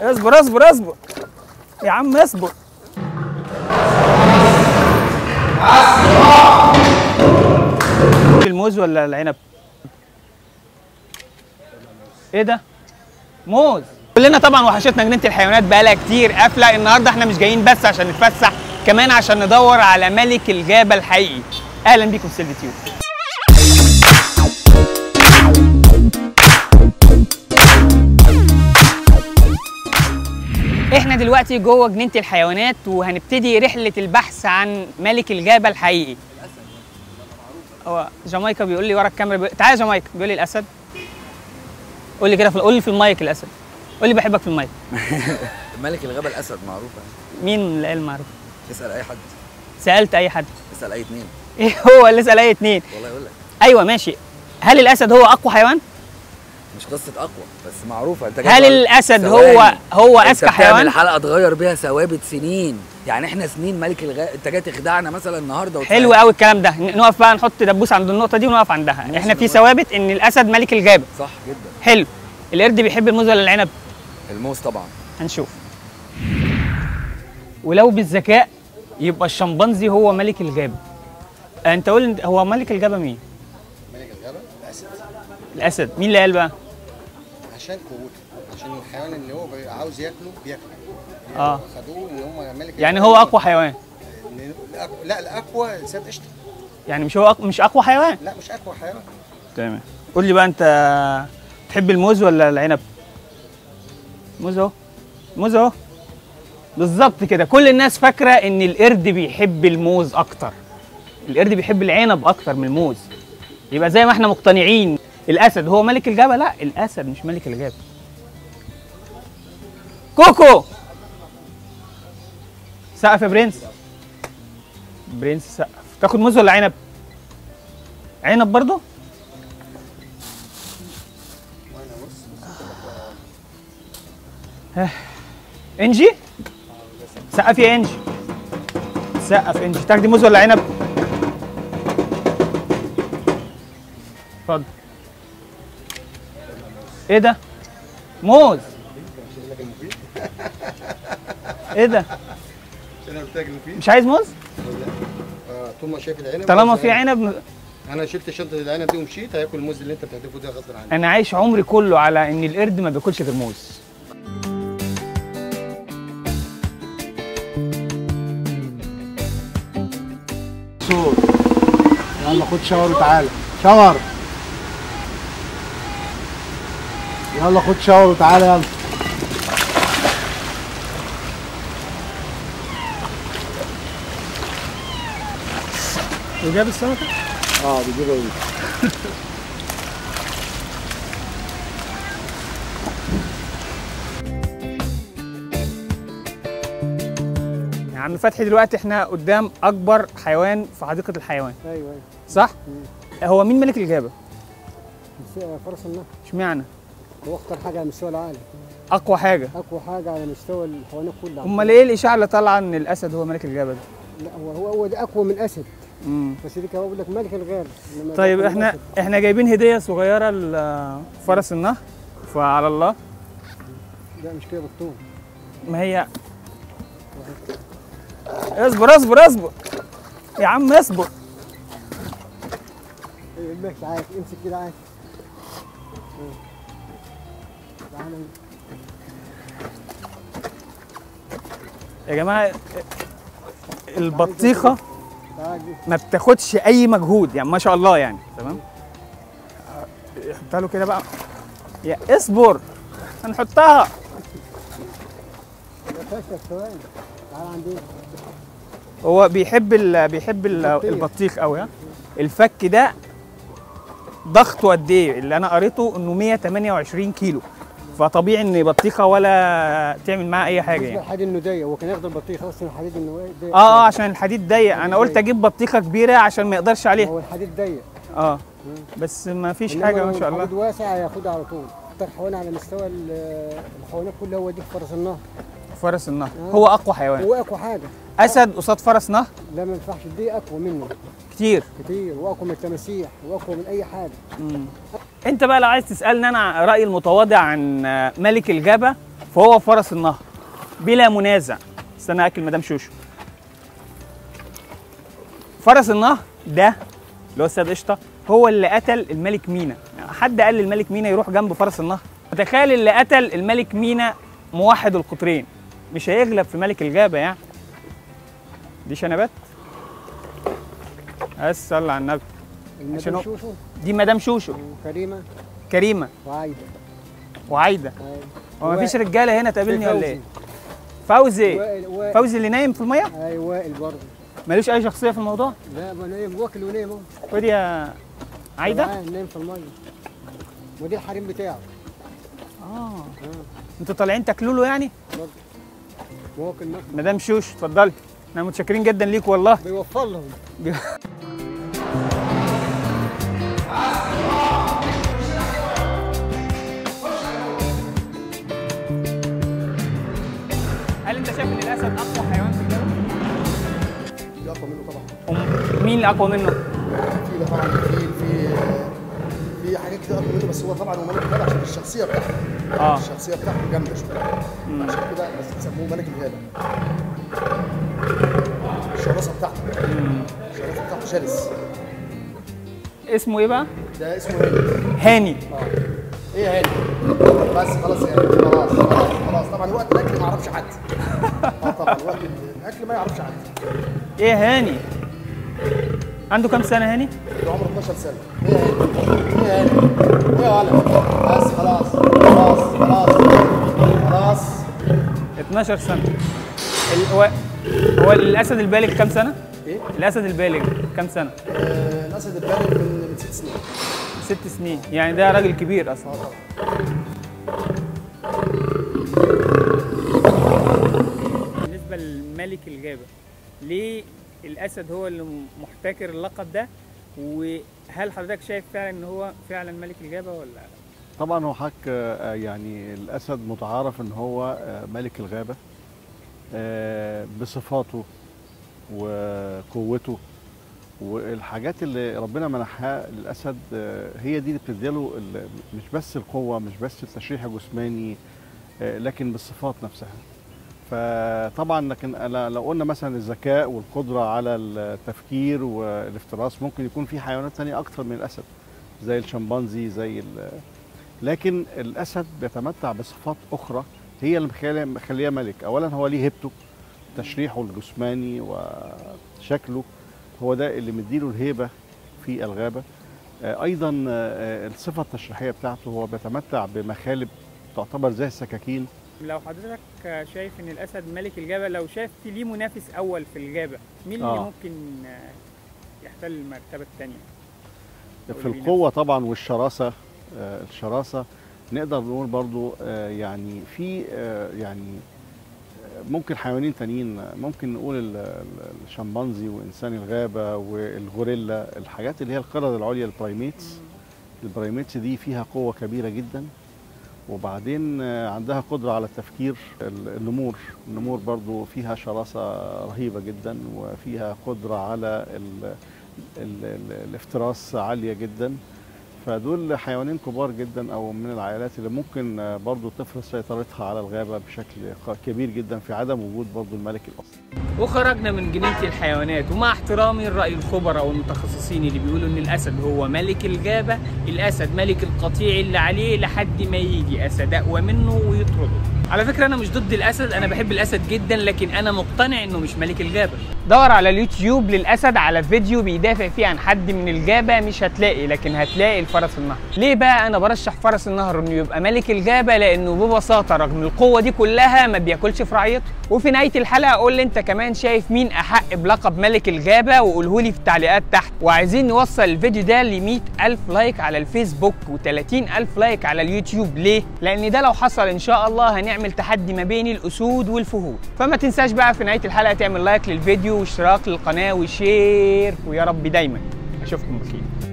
اصبر اصبر اصبر يا عم اصبر الموز ولا العنب؟ ايه ده؟ موز كلنا طبعا وحشتنا جنينه الحيوانات بقالها كتير قافله النهارده احنا مش جايين بس عشان نتفسح كمان عشان ندور على ملك الغابه الحقيقي اهلا بيكم في سيلفي تيوب احنا دلوقتي جوه جنينه الحيوانات وهنبتدي رحله البحث عن ملك الغابه الحقيقي هو جامايكا بيقول لي ورا الكاميرا بيقول... تعالى يا جامايكا بيقول لي الاسد قول لي كده في... قول لي في المايك الاسد قول لي بحبك في المايك ملك الغابة الأسد معروفة مين اللي قال معروف اسأل أي حد سالت اي حد اسأل أي اتنين ايه هو اللي سال اي اتنين والله يقول لك ايوه ماشي هل الاسد هو اقوى حيوان مش قصة أقوى بس معروفة أنت هل جايب الاسد ثواني. هو هو أنت اذكى بتعمل حيوان حلقة تغير بيها ثوابت سنين يعني احنا سنين ملك الغابة أنت جاي تخدعنا مثلا النهاردة وتفهم. حلو قوي الكلام ده ن- نقف بقى نحط دبوس عند النقطه دي ونقف عندها ماشي، احنا في نقول. ثوابت ان الاسد ملك الغابه صح جدا حلو القرد بيحب الموز ولا العنب الموز طبعا هنشوف ولو بالذكاء يبقى الشمبانزي هو ملك الغابه انت قول هو ملك الغابه مين ملك الغابة الأسد الاسد مين اللي قال بقى عشان قوته عشان الحيوان اللي هو بيبقى عاوز ياكله بياكله اه خدوه ان هم ملك يعني الغابة. هو اقوى حيوان إن الأق- لا الاقوى سيد قشطه يعني مش هو أق... مش اقوى حيوان لا مش اقوى حيوان تمام قول لي بقى انت تحب الموز ولا العنب موز اهو موز اهو بالظبط كده كل الناس فاكره ان القرد بيحب الموز اكتر القرد بيحب العنب اكتر من الموز يبقى زي ما احنا مقتنعين الاسد هو ملك الغابه لا الاسد مش ملك الغابه كوكو سقف يا برنس برنس سقف تاخد موز ولا عنب عنب برضه انجي سقف يا انجي سقف انجي تاخدي موز ولا عنب اتفضل ايه ده موز ايه ده عشان انا بتاكل فيه مش عايز موز آه، طول ما شايف العنب طالما عاوز في عنب انا شلت شنطه العنب دي ومشيت هياكل الموز اللي انت بتهدفه ده غصب عني انا عايش عمري كله على ان القرد ما بياكلش غير موز صوت يلا خد شاور وتعالى شاور يلا خد شاور وتعالى يلا وجاب السمكه اه بيجيبها ايه يا عم فتحي دلوقتي احنا قدام اكبر حيوان في حديقه الحيوان ايوه ايوه صح هو مين ملك الغابه فرس النهر اشمعنى هو اخطر حاجه على مستوى العالم اقوى حاجه اقوى حاجه على مستوى الحيوانات كلها امال ايه الاشاعه اللي طالعه ان الاسد هو ملك الغابه ده لا هو هو هو ده اقوى من اسد امم بس دي كمان بقول لك ملك الغابه إنما طيب ده أقوى من احنا أسد. احنا جايبين هديه صغيره لفرس النهر فعلى الله لا مش كده بالطول ما هي اصبر اصبر اصبر يا عم اصبر ايه ماشي عادي امسك كده عادي إيه. تعالى يا جماعه البطيخه تعالى ما بتاخدش اي مجهود يعني ما شاء الله يعني تمام حطها له كده بقى يا اصبر هنحطها يا فاشل ثواني تعالى عندنا هو بيحب ال... بيحب ال- البطيخ. البطيخ قوي ها الفك ده ضغطه قد ايه اللي انا قريته انه 128 كيلو فطبيعي ان بطيخه ولا تعمل معاه اي حاجه بالنسبه يعني للحديد انه ضيق هو كان ياخد البطيخ اصلا الحديد انه ضيق اه اه عشان الحديد ضيق انا قلت اجيب بطيخه كبيره عشان ما يقدرش عليها هو الحديد ضيق اه بس ما فيش إنما حاجه لو ما شاء الله الحديد واسع هياخدها على طول اكتر حيوان على مستوى ال- الحيوانات كلها هو دي فرس النهر فرس النهر آه. هو اقوى حيوان هو اقوى حاجه اسد قصاد فرس نهر لا ما ينفعش دي اقوى منه كتير كتير واقوى من التماسيح واقوى من اي حاجه انت بقى لو عايز تسالني انا رايي المتواضع عن ملك الغابه فهو فرس النهر بلا منازع استنى اكل مدام شوشو فرس النهر ده اللي هو السيد قشطه هو اللي قتل الملك مينا يعني حد قال للملك مينا يروح جنب فرس النهر تخيل اللي قتل الملك مينا موحد القطرين مش هيغلب في ملك الغابه يعني دي شنبات بس صلى على النبي عشان هو- المدام شوشو دي مدام شوشو وكريمه كريمه وعايده وعايده أيوة. هو مفيش وائل. رجاله هنا تقابلني ولا فوزي. ايه فوزي وائل وائل فوزي اللي نايم في الميه ايوه وائل برضه ملوش اي شخصيه في الموضوع لا ما نايم واكل ونايم اهو خد يا عايده معاه، نايم في الميه ودي الحريم بتاعه اه انتوا طالعين تاكلوا له يعني برضه واكل نخل مدام شوش اتفضلي احنا متشكرين جدا ليك والله بيوفر لهم هل انت شايف ان الاسد اقوى حيوان في الجبل؟ في اقوى منه طبعا أم- مين اللي اقوى منه؟ في ده طبعا في في في حاجات كتير اقوى منه بس هو طبعا هو ملك الغابه عشان الشخصيه بتاعته اه الشخصيه بتاعته جامده شويه عشان كده بس بيسموه ملك الغابه الشراسه بتاعته الشراسه بتاعته شرس اسمه ايه بقى؟ ده اسمه هاني هاني اه ايه يا هاني بس خلاص يا هاني خلاص خلاص خلاص طبعا وقت الاكل ما يعرفش حد اه طبعا وقت الاكل ما يعرفش حد ايه هاني؟ عنده كام سنه هاني؟ ده عمره 12 سنه ايه يا هاني ايه يا هاني ايه يا ولد بس خلاص خلاص خلاص خلاص 12 سنه ال- هو هو الاسد البالغ كام سنه؟ ايه الاسد البالغ كام سنه؟ آه، الاسد البالغ من من ست سنين ست سنين يعني ده راجل كبير اصلا اه طبعا بالنسبه لملك الغابه ليه الاسد هو اللي محتكر اللقب ده وهل حضرتك شايف فعلا ان هو فعلا ملك الغابه ولا طبعا هو حضرتك آه، يعني الاسد متعارف ان هو آه، ملك الغابه آه، بصفاته وقوته والحاجات اللي ربنا منحها للاسد آه، هي دي اللي بتديله ال- مش بس القوه مش بس التشريح الجسماني آه، لكن بالصفات نفسها فطبعا لكن أنا لو قلنا مثلا الذكاء والقدره على التفكير والافتراس ممكن يكون في حيوانات تانية اكتر من الاسد زي الشمبانزي زي ال- لكن الاسد بيتمتع بصفات اخرى هي اللي مخليه مخليه ملك اولا هو ليه هيبته تشريحه الجسماني وشكله هو ده اللي مديله الهيبه في الغابه آه، ايضا آه، الصفه التشريحيه بتاعته هو بيتمتع بمخالب تعتبر زي السكاكين لو حضرتك شايف ان الاسد ملك الغابه لو شايف في ليه منافس اول في الغابه مين اللي آه. ممكن آه، يحتل المرتبه الثانيه في القوة طبعا والشراسة آه، الشراسة نقدر نقول برضو آه، يعني في آه، يعني آه، ممكن حيوانين تانيين آه، ممكن نقول ال- ال- الشمبانزي وإنسان الغابة والغوريلا الحاجات اللي هي القردة العليا البرايميتس البرايميتس دي فيها قوة كبيرة جدا وبعدين آه، عندها قدرة على التفكير ال- النمور النمور برضو فيها شراسة رهيبة جدا وفيها قدرة على ال ال ال الافتراس عالية جدا فدول حيوانين كبار جدا او من العائلات اللي ممكن آه، برضو تفرض سيطرتها على الغابة بشكل ق- كبير جدا في عدم وجود برضو الملك الاصلي وخرجنا من جنينة الحيوانات ومع احترامي لرأي الخبراء والمتخصصين اللي بيقولوا ان الاسد هو ملك الغابة الاسد ملك القطيع اللي عليه لحد ما يجي اسد اقوى منه ويطرده على فكرة انا مش ضد الاسد انا بحب الاسد جدا لكن انا مقتنع انه مش ملك الغابة دور على اليوتيوب للاسد على فيديو بيدافع فيه عن حد من الغابة مش هتلاقي لكن هتلاقي الفرس النهر ليه بقى انا برشح فرس النهر انه يبقى ملك الغابة لانه ببساطة رغم القوة دي كلها ما بياكلش في رعيته وفي نهاية الحلقة قول لي انت كمان شايف مين احق بلقب ملك الغابة وقوله لي في التعليقات تحت وعايزين نوصل الفيديو ده ل ألف لايك على الفيسبوك و30 ألف لايك على اليوتيوب ليه؟ لأن ده لو حصل إن شاء الله هنعمل تحدي ما بين الأسود والفهود فما تنساش بقى في نهاية الحلقة تعمل لايك للفيديو واشتراك للقناة وشير ويا رب دايما أشوفكم بخير